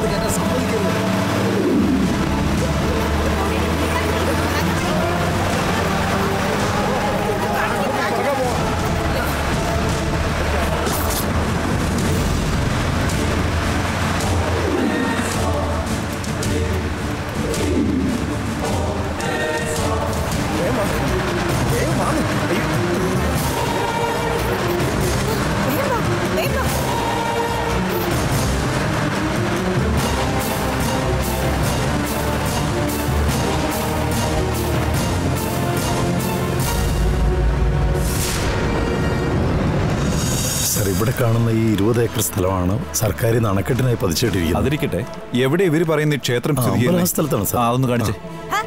അത് കേട്ടാ സമ്മതിക്കരുത് സർ ഇവിടെ കാണുന്ന ഈ ഇരുപത് ഏക്കർ സ്ഥലമാണ് സർക്കാർ അണക്കെട്ടിനായി പതിച്ചിട്ടിരിക്കുന്നത് അതിരിക്കട്ടെ എവിടെ ഇവര് പറയുന്ന ഈ ക്ഷേത്രം ആ, സ്ഥിതി ചെയ്യുന്നത്? അമ്പലം സ്ഥലത്താണ് സാർ. ആ, അതൊന്ന് കാണിച്ചേ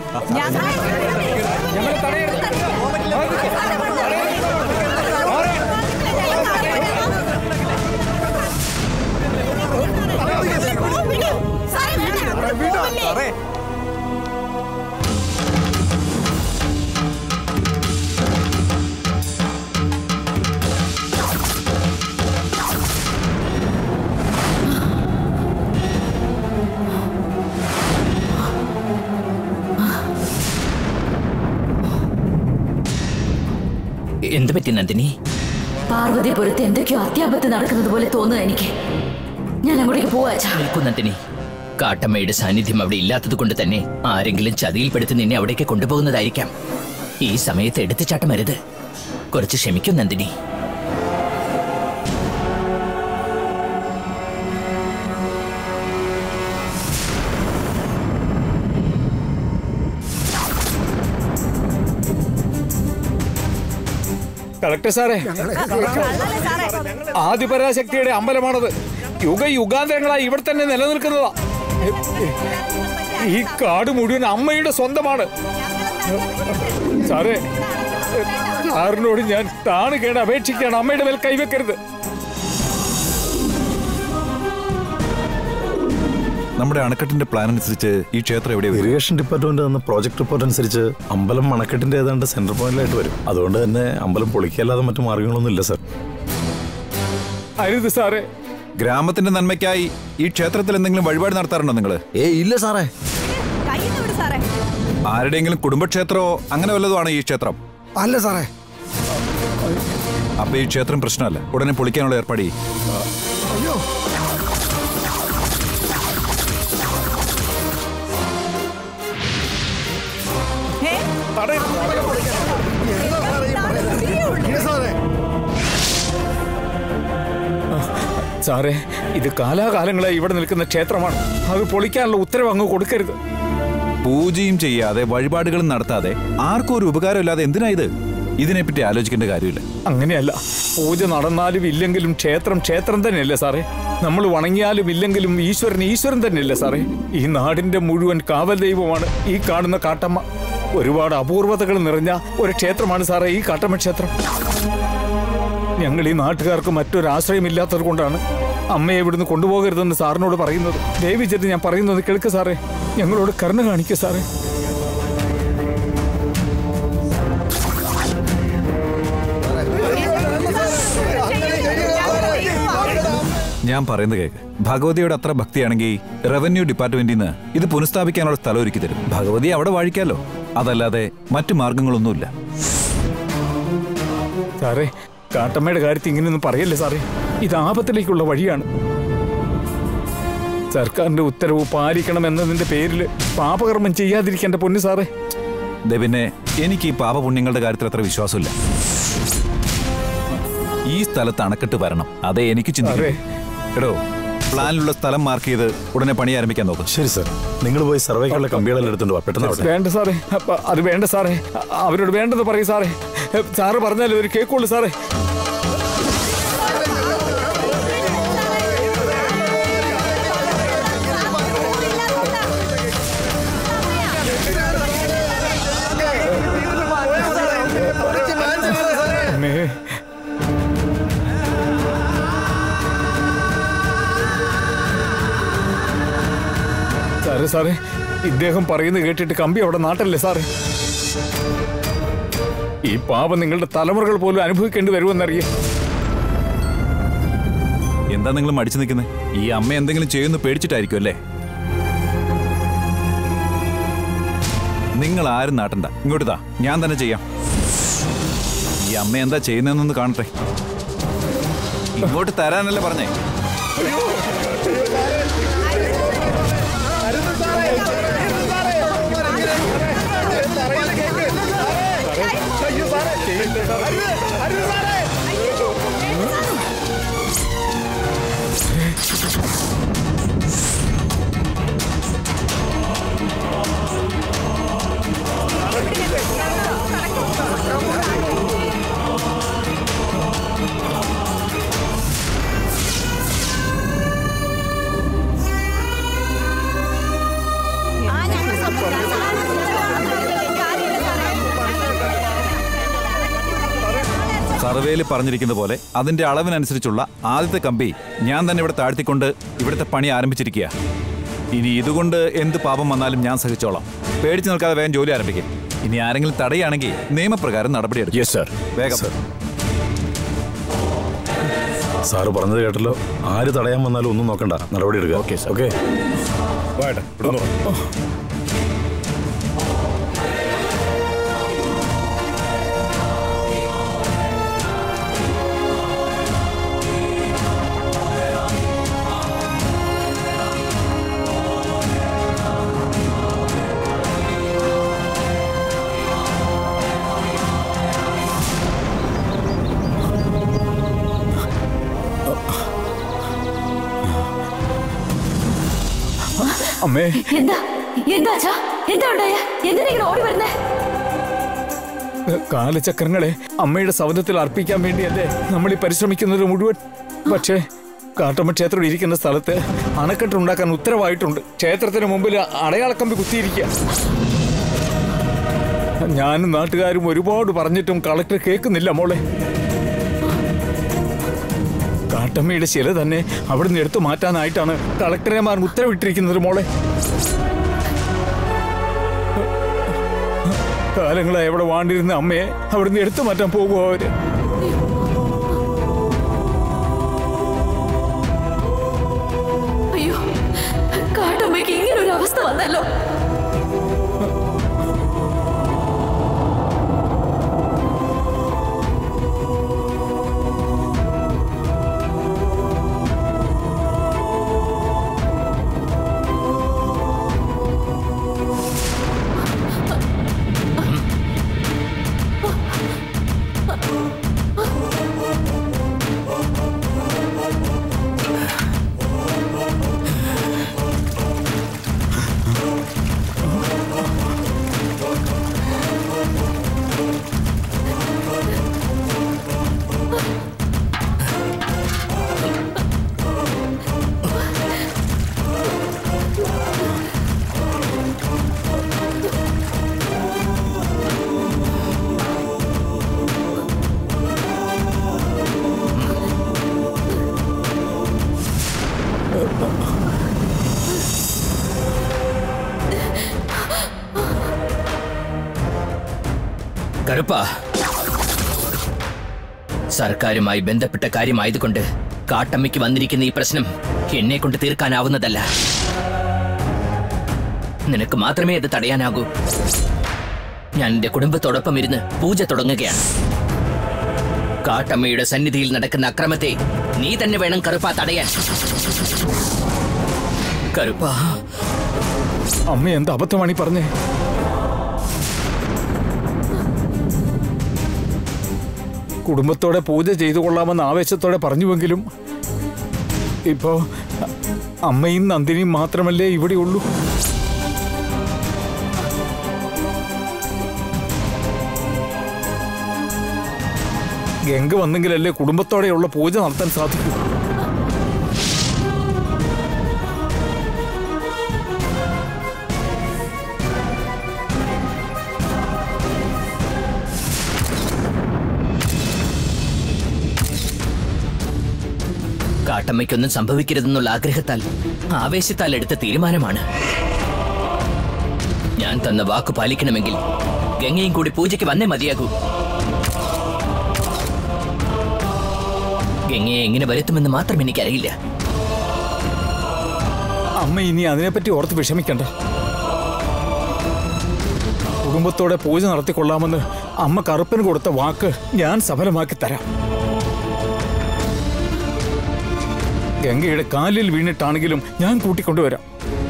എന്ത് പറ്റി നന്ദിനി പാർവതിപുരത്ത് എന്തൊക്കെയോ അത്യാപത്ത് നടക്കുന്നത് പോലെ തോന്നുക എനിക്ക് ഞാൻ അങ്ങോട്ടേക്ക് പോവാ അച്ഛാ നിൽക്കൂ നന്ദിനി കാട്ടമ്മയുടെ സാന്നിധ്യം അവിടെ ഇല്ലാത്തത് കൊണ്ട് തന്നെ ആരെങ്കിലും ചതിയിൽപ്പെടുത്തി നിന്നെ അവിടേക്ക് കൊണ്ടുപോകുന്നതായിരിക്കാം ഈ സമയത്ത് എടുത്തുചാട്ടം വരുത് കുറച്ച് ക്ഷമിക്കും നന്ദിനി കളക്ടർ സാറേ ആദിപരാശക്തിയുടെ അമ്പലമാണത് യുഗ യുഗാന്തരങ്ങളായി ഇവിടെ തന്നെ നിലനിൽക്കുന്നതാ ഈ കാട് മുഴുവൻ അമ്മയുടെ സ്വന്തമാണ് സാറേ സാറിനോട് ഞാൻ താണ് കേട് അപേക്ഷിക്കുകയാണ് അമ്മയുടെ മേൽ കൈവെക്കരുത് നമ്മുടെ അണക്കെട്ടിന്റെ പ്ലാൻ അനുസരിച്ച് ഈ ക്ഷേത്രം എവിടെ വരും ഇറിഗേഷൻ ഡിപ്പാർട്ട്മെന്റ് തന്ന പ്രോജക്ട് റിപ്പോർട്ട് അനുസരിച്ച് അമ്പലം അണക്കെട്ടിന്റെ ഏതാണ്ട് സെന്റർ പോയിന്റിലായിട്ട് വരും അതുകൊണ്ട് തന്നെ അമ്പലം പൊളിക്കല്ലാതെ മറ്റു മാർഗങ്ങളൊന്നും ഇല്ല സർ അരുത് സാറേ ഗ്രാമത്തിന്റെ നന്മയ്ക്കായി ഈ ക്ഷേത്രത്തിൽ എന്തെങ്കിലും വഴിപാട് നടത്താറുണ്ടോ നിങ്ങൾ ഏ ഇല്ല സാറേ ആരുടെയെങ്കിലും കുടുംബക്ഷേത്രമോ അങ്ങനെ വല്ലതുമാണ് ഈ ക്ഷേത്രം അല്ല സാറേ അപ്പൊ ഈ ക്ഷേത്രം പ്രശ്നമല്ല ഉടനെ പൊളിക്കാനുള്ള ഏർപ്പാട് ചെയ്യ്. അയ്യോ സാറേ സാറേ ഇത് കാലാകാലങ്ങളായി ഇവിടെ നിൽക്കുന്ന ക്ഷേത്രമാണ് അത് പൊളിക്കാനുള്ള ഉത്തരവ് അങ്ങ് കൊടുക്കരുത് പൂജയും ചെയ്യാതെ വഴിപാടുകളും നടത്താതെ ആർക്കും ഒരു ഉപകാരമില്ലാതെ എന്തിനാ ഇത് ഇതിനെപ്പറ്റി ആലോചിക്കേണ്ട കാര്യമില്ല അങ്ങനെയല്ല പൂജ നടന്നാലും ഇല്ലെങ്കിലും ക്ഷേത്രം ക്ഷേത്രം തന്നെയല്ലേ സാറേ നമ്മൾ വണങ്ങിയാലും ഇല്ലെങ്കിലും ഈശ്വരൻ ഈശ്വരൻ തന്നെയല്ലേ സാറേ ഈ നാടിന്റെ മുഴുവൻ കാവൽ ദൈവമാണ് ഈ കാണുന്ന കാട്ടമ്മ ഒരുപാട് അപൂർവതകൾ നിറഞ്ഞ ഒരു ക്ഷേത്രമാണ് സാറേ ഈ കാട്ടമ്മ ക്ഷേത്രം ഞങ്ങൾ ഈ നാട്ടുകാർക്ക് മറ്റൊരു ആശ്രയമില്ലാത്തത് കൊണ്ടാണ് അമ്മയെ ഇവിടുന്ന് കൊണ്ടുപോകരുതെന്ന് സാറിനോട് പറയുന്നത് ദേവി ചെന്ന് ഞാൻ പറയുന്നത് കേൾക്ക് സാറേ ഞങ്ങളോട് കരുണ കാണിക്കുക സാറേ ഞാൻ പറയുന്നത് കേക്ക് ഭഗവതിയോട് അത്ര ഭക്തിയാണെങ്കിൽ റവന്യൂ ഡിപ്പാർട്ട്മെന്റിൽ നിന്ന് ഇത് പുനഃസ്ഥാപിക്കാനുള്ള സ്ഥലം ഒരുക്കി തരും ഭഗവതി അവിടെ വാഴിക്കാലോ അതല്ലാതെ മറ്റു മാർഗങ്ങളൊന്നുമില്ല സാറേ കാട്ടമ്മയുടെ കാര്യത്തിൽ ഇങ്ങനെയൊന്നും പറയല്ലേ സാറേ ഇത് ആപത്തിലേക്കുള്ള വഴിയാണ് സർക്കാരിന്റെ ഉത്തരവ് പാലിക്കണം എന്നതിന്റെ പേരിൽ പാപകർമ്മം ചെയ്യാതിരിക്കേണ്ട പൊന്നു സാറേ ദേ പിന്നെ എനിക്ക് ഈ പാപപുണ്യങ്ങളുടെ കാര്യത്തിൽ അത്ര വിശ്വാസമില്ല ഈ സ്ഥലത്ത് അണക്കെട്ട് വരണം അതേ എനിക്ക് ചിന്തിക്കേ എടോ പ്ലാനിലുള്ള സ്ഥലം മാർക്ക് ചെയ്ത് ഉടനെ പണി ആരംഭിക്കാൻ നോക്കും ശരി സർ നിങ്ങൾ പോയി സർവേക്കുള്ള കമ്പികളെല്ലാം എടുത്തുകൊണ്ട് വാ പെട്ടെന്ന് ആവട്ടെ. വേണ്ട സാറേ അപ്പ അത് വേണ്ട സാറേ അ- അവരോട് വേണ്ടെന്ന് പറയും സാറേ സാറ് പറഞ്ഞാലും ഒരു കേൾക്കുള്ളൂ സാറേ അമ്മേ. സാറേ സാറേ ഇദ്ദേഹം പറയുന്നത് കേട്ടിട്ട് കമ്പി അവിടെ നാട്ടല്ലേ സാറേ ഈ പാപം നിങ്ങളുടെ തലമുറകൾ പോലും അനുഭവിക്കേണ്ടി വരുമെന്നറിയാം എന്താ നിങ്ങൾ മടിച്ചു നിൽക്കുന്നത് ഈ അമ്മ എന്തെങ്കിലും ചെയ്യുമെന്ന് പേടിച്ചിട്ടായിരിക്കും അല്ലേ നിങ്ങൾ ആരും നാട്ടണ്ട ഇങ്ങോട്ട് താ ഞാൻ തന്നെ ചെയ്യാം ഈ അമ്മ എന്താ ചെയ്യുന്നതെന്നൊന്ന് കാണട്ടെ ഇങ്ങോട്ട് തരാനല്ലേ പറഞ്ഞേ സർവേയിൽ പറഞ്ഞിരിക്കുന്ന പോലെ അതിന്റെ അളവിനനുസരിച്ചുള്ള ആദ്യത്തെ കമ്പി ഞാൻ തന്നെ ഇവിടെ താഴ്ത്തിക്കൊണ്ട് ഇവിടുത്തെ പണി ആരംഭിച്ചിരിക്കുക ഇനി ഇതുകൊണ്ട് എന്ത് പാപം വന്നാലും ഞാൻ സഹിച്ചോളാം പേടിച്ചു നിൽക്കാതെ വേഗം ജോലി ആരംഭിക്കും ഇനി ആരെങ്കിലും തടയുകയാണെങ്കിൽ നിയമപ്രകാരം നടപടിയെടുക്കും യെസ് സർ വേഗം സാറ് പറഞ്ഞത് കേട്ടല്ലോ ആര് തടയാൻ വന്നാലും ഒന്നും നോക്കണ്ട നടപടി എടുക്കുക ഓക്കേ, സർ. ഓക്കെ അമ്മേ എന്താ എന്താ അച്ഛാ എന്താ ഉണ്ടായ എന്തിനാ ഇങ്ങനെ ഓടി വരുന്നേ കാലചക്രങ്ങളെ അമ്മയുടെ സൗദത്തിൽ അർപ്പിക്കാൻ വേണ്ടിയല്ലേ നമ്മൾ ഈ പരിശ്രമിക്കുന്നത് മുഴുവൻ പക്ഷേ കാട്ടമ്മ ക്ഷേത്രം ഇരിക്കുന്ന സ്ഥലത്ത് അണക്കെട്ട് ഉണ്ടാക്കാൻ ഉത്തരവായിട്ടുണ്ട് ക്ഷേത്രത്തിന് മുമ്പിൽ അടയാളക്കമ്പി കുത്തിയിരിക്കുക ഞാനും നാട്ടുകാരും ഒരുപാട് പറഞ്ഞിട്ടും കളക്ടർ കേൾക്കുന്നില്ല മോളെ കാട്ടമ്മയുടെ ശില തന്നെ അവിടുന്ന് എടുത്തു മാറ്റാനായിട്ടാണ് കളക്ടറേമാർ ഉത്തരവിട്ടിരിക്കുന്നത് മോളെ കാലങ്ങളായി അവിടെ വാണ്ടിരുന്ന അമ്മയെ അവിടുന്ന് എടുത്തു മാറ്റാൻ പോകുമോ അവര് അയ്യോ കാട്ടമ്മയ്ക്ക് ഇങ്ങനെ ഒരു അവസ്ഥ വന്നല്ലോ കറുപ്പ സർക്കാരുമായി ബന്ധപ്പെട്ട കാര്യമായതുകൊണ്ട് കാട്ടമ്മയ്ക്ക് വന്നിരിക്കുന്ന ഈ പ്രശ്നം എന്നെ കൊണ്ട് തീർക്കാനാവുന്നതല്ല നിനക്ക് മാത്രമേ അത് തടയാനാകൂ ഞാൻ എന്റെ കുടുംബത്തോടൊപ്പം ഇരുന്ന് പൂജ തുടങ്ങുകയാണ് കാട്ടമ്മയുടെ സന്നിധിയിൽ നടക്കുന്ന അക്രമത്തെ നീ തന്നെ വേണം കറുപ്പ തടയാൻ കറുപ്പ അമ്മ എന്ത് അബദ്ധമാണ് ഈ പറഞ്ഞേ കുടുംബത്തോടെ പൂജ ചെയ്തു കൊള്ളാമെന്ന് ആവേശത്തോടെ പറഞ്ഞുവെങ്കിലും ഇപ്പോ അ- അമ്മയും നന്ദിനിയും മാത്രമല്ലേ ഇവിടെ ഉള്ളൂ ഗംഗ വന്നെങ്കിലല്ലേ കുടുംബത്തോടെയുള്ള പൂജ നടത്താൻ സാധിക്കൂ കാട്ടമ്മയ്ക്കൊന്നും സംഭവിക്കരുതെന്നുള്ള ആഗ്രഹത്താൽ ആവേശത്താൽ എടുത്ത തീരുമാനമാണ് ഞാൻ തന്ന വാക്ക് പാലിക്കണമെങ്കിൽ ഗംഗയും കൂടി പൂജയ്ക്ക് വന്നേ മതിയാകൂ ഗംഗയെ എങ്ങനെ വരുത്തുമെന്ന് മാത്രം എനിക്കറിയില്ല അമ്മ ഇനി അതിനെപ്പറ്റി ഓർത്ത് വിഷമിക്കണ്ട കുടുംബത്തോടെ പൂജ നടത്തിക്കൊള്ളാമെന്ന് അമ്മ കറുപ്പന് കൊടുത്ത വാക്ക് ഞാൻ സഫലമാക്കി തരാം ഗംഗയുടെ കാലിൽ വീണിട്ടാണെങ്കിലും ഞാൻ കൂട്ടിക്കൊണ്ടുവരാം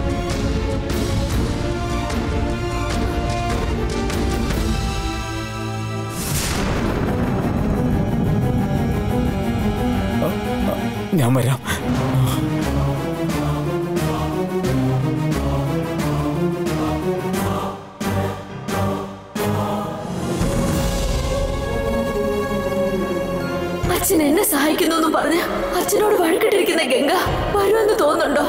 അ, അ, ഞാൻ വരാം അച്ഛൻ എന്നെ സഹായിക്കുന്നു എന്ന് പറഞ്ഞ് അച്ഛനോട് വഴക്കിട്ടിരിക്കുന്ന ഗംഗ വരുമെന്ന് തോന്നുന്നുണ്ടോ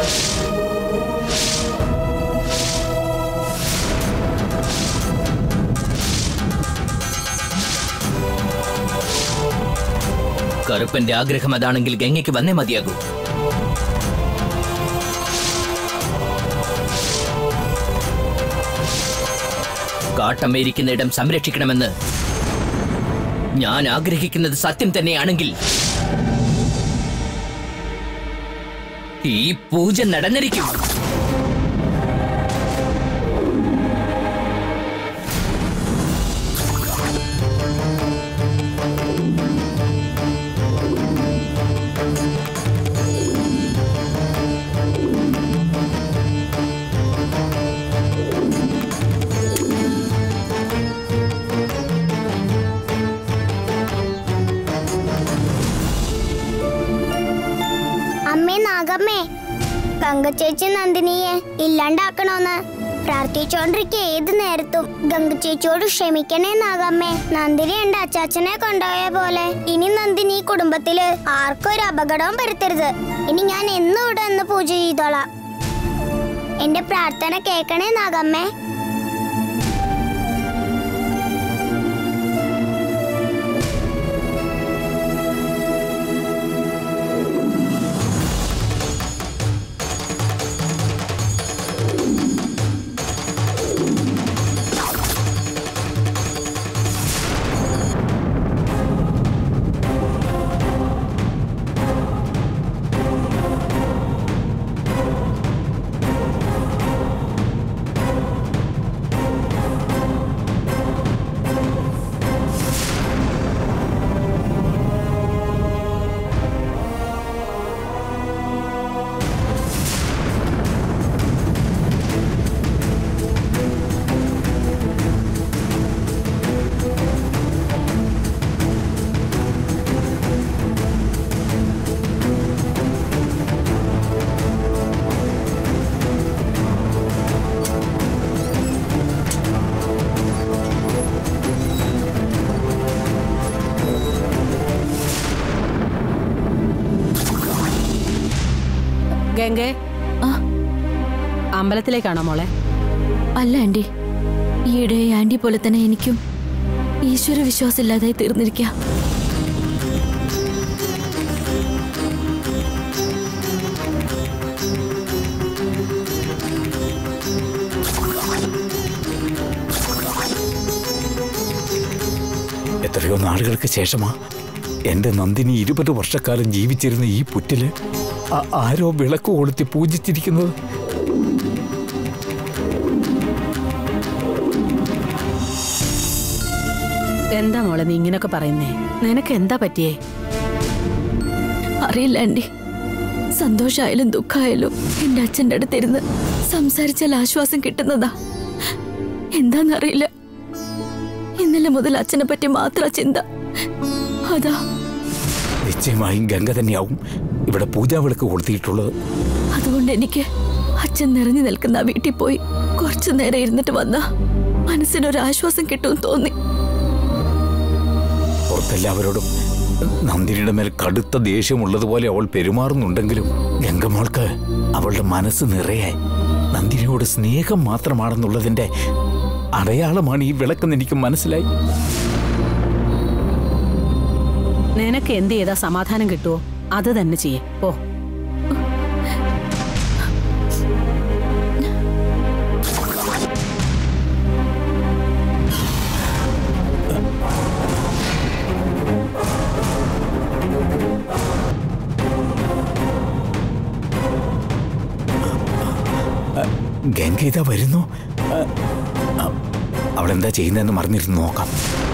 കറുപ്പന്റെ ആഗ്രഹം അതാണെങ്കിൽ ഗംഗയ്ക്ക് വന്നേ മതിയാകൂ കാട്ടമ്മയിരിക്കുന്ന ഇടം സംരക്ഷിക്കണമെന്ന് ഞാൻ ആഗ്രഹിക്കുന്നത് സത്യം തന്നെയാണെങ്കിൽ ഈ പൂജ നടന്നിരിക്കും അമ്മേ നാഗമ്മേ ഗംഗച്ചേച്ചി നന്ദിനിയെ ഇല്ലാണ്ടാക്കണോന്ന് പ്രാർത്ഥിച്ചോണ്ടിരിക്കെ ഏത് നേരത്തും ഗംഗച്ചേച്ചിയോട് ക്ഷമിക്കണേ നാഗമ്മേ നന്ദിനി എന്റെ അച്ചാച്ചനെ കൊണ്ടുപോയ പോലെ ഇനി നന്ദിനി ഈ കുടുംബത്തില് ആർക്കും ഒരു അപകടവും വരുത്തരുത് ഇനി ഞാൻ എന്നും ഇവിടെ നിന്ന് പൂജ ചെയ്തോളാം എന്റെ പ്രാർത്ഥന കേൾക്കണേ നാഗമ്മേ ഗംഗെ ആ അമ്പലത്തിലേക്കാണോ മോളെ അല്ല ആന്റി ഈയിടെ ആന്റി പോലെ തന്നെ എനിക്കും ഈശ്വര വിശ്വാസം ഇല്ലാതായി തീർന്നിരിക്കുക എത്രയോ നാളുകൾക്ക് ശേഷമാ എന്റെ നന്ദിനി ഇരുപത് വർഷക്കാലം ജീവിച്ചിരുന്ന ഈ പുറ്റില് ആ- ആരോ വിളക്ക് കൊളുത്തി പൂജിച്ചിരിക്കുന്നത് എന്താ മോളെ നീ ഇങ്ങനൊക്കെ പറയുന്നേ നിനക്ക് എന്താ പറ്റിയേ അറിയില്ല ആന്റി സന്തോഷമായാലും ദുഃഖമായാലും എന്റെ അച്ഛൻ്റെ അടുത്തിരുന്ന് സംസാരിച്ചാൽ ആശ്വാസം കിട്ടുന്നതാ എന്താന്നറിയില്ല ഇന്നലെ മുതൽ അച്ഛനെ പറ്റി മാത്ര ചിന്ത അതാ നിശ്ചയമായും ഗംഗ തന്നെയാവും ഇവിടെ പൂജാ വിളക്ക് കൊളുത്തിയിട്ടുള്ളത് അതുകൊണ്ട് എനിക്ക് അച്ഛൻ നിറഞ്ഞു നിൽക്കുന്ന ആ വീട്ടിൽ പോയി കുറച്ചു നേരം ഇരുന്നിട്ട് വന്ന മനസ്സിനൊരു ആശ്വാസം കിട്ടുമെന്ന് തോന്നി പുറത്തെല്ലാവരോടും നന്ദിനിയുടെ മേൽ കടുത്ത ദേഷ്യമുള്ളതുപോലെ അവൾ പെരുമാറുന്നുണ്ടെങ്കിലും ഗംഗമോൾക്ക് അവളുടെ മനസ്സ് നിറയെ നന്ദിനിയോട് സ്നേഹം മാത്രമാണെന്നുള്ളതിന്റെ അടയാളമാണ് ഈ വിളക്കെന്ന് എനിക്ക് മനസ്സിലായി നിനക്ക് എന്ത് ചെയ്താ സമാധാനം കിട്ടുമോ അത് തന്നെ ചെയ്യേ ഓ ആ, ഗംഗ ഇതാ വരുന്നു ആ, ആ, അവളെന്താ ചെയ്യുന്നതെന്ന് മറിഞ്ഞിരുന്ന് നോക്കാം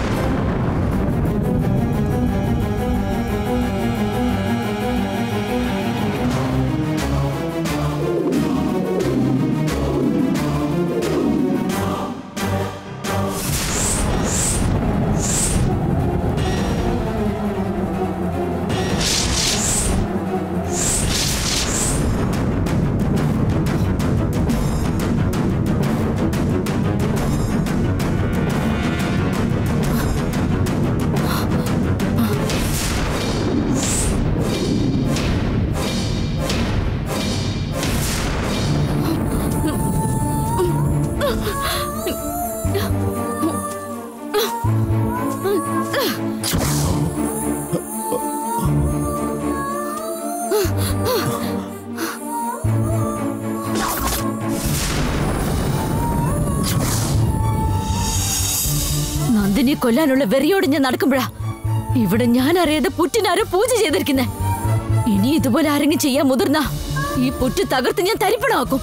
നന്ദിനെ കൊല്ലാനുള്ള വെറിയോട് ഞാൻ നടക്കുമ്പോഴാ ഇവിടെ ഞാൻ അറിയാതെ പുറ്റിനാരോ പൂജ ചെയ്തിരിക്കുന്നെ ഇനി ഇതുപോലെ ആരെങ്കിലും ചെയ്യാൻ മുതിർന്ന ഈ പുറ്റ് തകർത്ത് ഞാൻ തരിപ്പണമാക്കും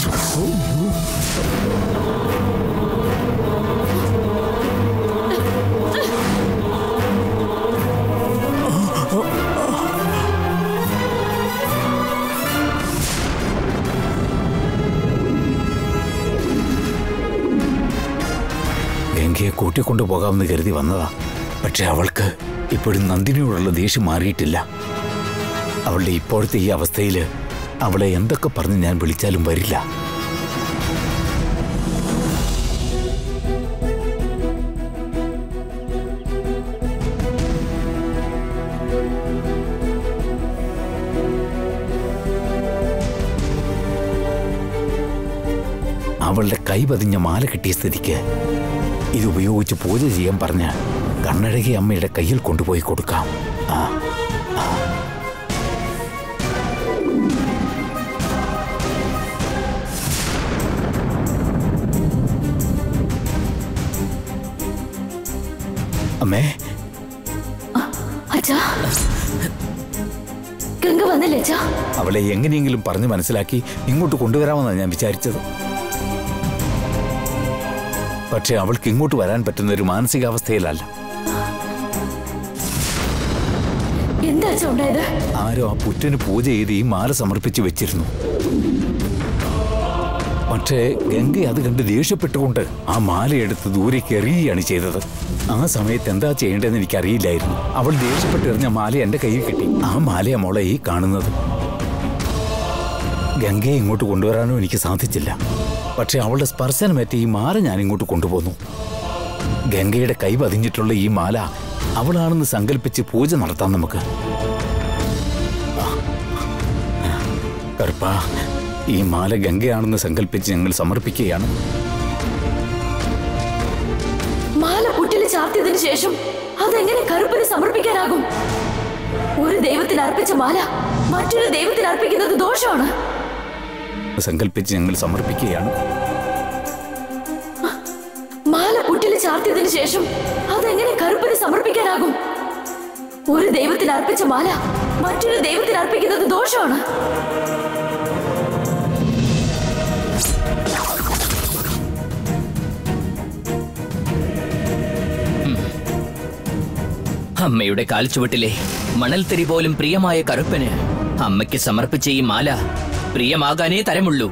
ഗംഗയെ കൂട്ടിക്കൊണ്ടു പോകാമെന്ന് കരുതി വന്നതാ പക്ഷെ അവൾക്ക് ഇപ്പോഴും നന്ദിനിയോടുള്ള ദേഷ്യം മാറിയിട്ടില്ല അവളുടെ ഇപ്പോഴത്തെ ഈ അവസ്ഥയിൽ അവളെ എന്തൊക്കെ പറഞ്ഞ് ഞാൻ വിളിച്ചാലും വരില്ല അവളുടെ കൈ പതിഞ്ഞ മാല കിട്ടിയ സ്ഥിതിക്ക് ഇത് ഉപയോഗിച്ച് പൂജ ചെയ്യാൻ പറഞ്ഞ കണ്ണഴകി അമ്മയുടെ കയ്യിൽ കൊണ്ടുപോയി കൊടുക്കാം ആ ആ. അമ്മേ അച്ഛാ ഗംഗ വന്നില്ലേ അച്ഛാ അവളെ എങ്ങനെയെങ്കിലും പറഞ്ഞ് മനസ്സിലാക്കി ഇങ്ങോട്ട് കൊണ്ടുവരാമെന്നാണ് ഞാൻ വിചാരിച്ചത് പക്ഷെ അവൾക്ക് ഇങ്ങോട്ട് വരാൻ പറ്റുന്ന ഒരു മാനസികാവസ്ഥയിലല്ല എന്താ അച്ഛാ ഉണ്ടായത് ആരോ ആ പുറ്റിന് പൂജ ചെയ്ത് ഈ മാല സമർപ്പിച്ച് വെച്ചിരുന്നു പക്ഷേ ഗംഗ അത് കണ്ട് ദേഷ്യപ്പെട്ടുകൊണ്ട് ആ മാല എടുത്ത് ദൂരേക്ക് എറിയുകയാണ് ചെയ്തത് ആ സമയത്ത് എന്താ ചെയ്യേണ്ടതെന്ന് എനിക്കറിയില്ലായിരുന്നു അവൾ ദേഷ്യപ്പെട്ട് എറിഞ്ഞ മാല എന്റെ കയ്യിൽ കിട്ടി ആ മാലയാ മോളെ ഈ കാണുന്നത് ഗംഗയെ ഇങ്ങോട്ട് കൊണ്ടുവരാനോ എനിക്ക് സാധിച്ചില്ല പക്ഷെ അവളുടെ സ്പർശനമേറ്റ ഈ മാല ഞാൻ ഇങ്ങോട്ട് കൊണ്ടുപോന്നു ഗംഗയുടെ കൈ പതിഞ്ഞിട്ടുള്ള ഈ മാല അവളാണെന്ന് സങ്കല്പിച്ച് പൂജ നടത്താം നമുക്ക് കറുപ്പ ഈ മാല ഗംഗയാണെന്ന് സങ്കല്പിച്ച് ഞങ്ങൾ സമർപ്പിക്കുകയാണ് മാല പുറ്റിൽ ചാർത്തിയതിനു ശേഷം അതെങ്ങനെ കറുപ്പിന് സമർപ്പിക്കാനാകും ഒരു ദൈവത്തിന് അർപ്പിച്ച മാല മറ്റൊരു ദൈവത്തിന് അർപ്പിക്കുന്നത് ദോഷമാണ് സങ്കല്പിച്ച് ഞങ്ങൾ സമർപ്പിക്കുകയാണ് മാല പുറ്റിൽ ചാർത്തിയതിനു ശേഷം അതെങ്ങനെ കറുപ്പിന് സമർപ്പിക്കാനാകും ഒരു ദൈവത്തിന് അർപ്പിച്ച മാല മറ്റൊരു ദൈവത്തിന് അർപ്പിക്കുന്നത് ദോഷമാണ് അമ്മയുടെ കാൽച്ചുവട്ടിലെ മണൽത്തരി പോലും പ്രിയമായ കറുപ്പന് അമ്മയ്ക്ക് സമർപ്പിച്ച ഈ മാല പ്രിയമാകാനേ തരമുള്ളൂ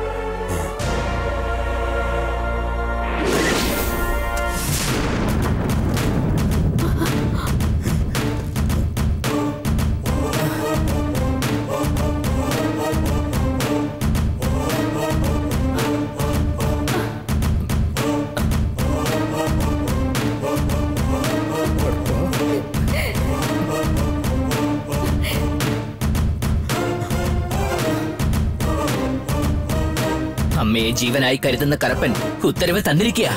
അമ്മയെ ജീവനായി കരുതുന്ന കറുപ്പൻ ഉത്തരവ് തന്നിരിക്കുക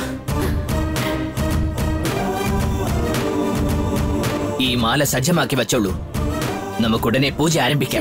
ഈ മാല സജ്ജമാക്കി വച്ചോളൂ നമുക്കുടനെ പൂജ ആരംഭിക്കാം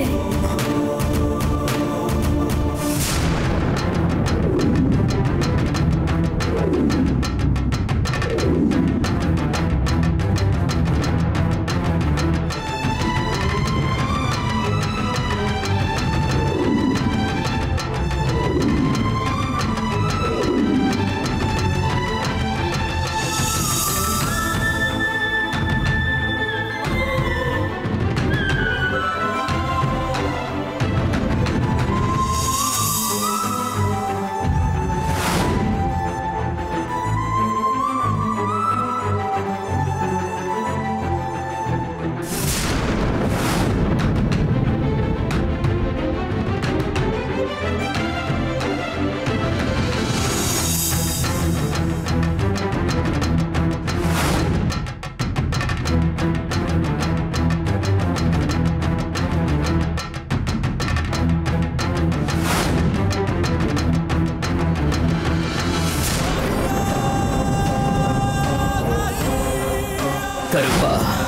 കറുപ്പ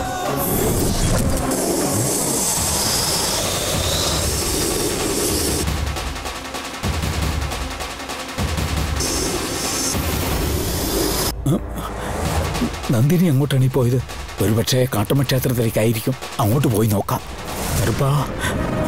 നന്ദിനി എങ്ങോട്ടാണ് ഈ പോയത് ഒരുപക്ഷെ കാട്ടമ്മ ക്ഷേത്രത്തിലേക്കായിരിക്കും അങ്ങോട്ട് പോയി നോക്കാം കറുപ്പാ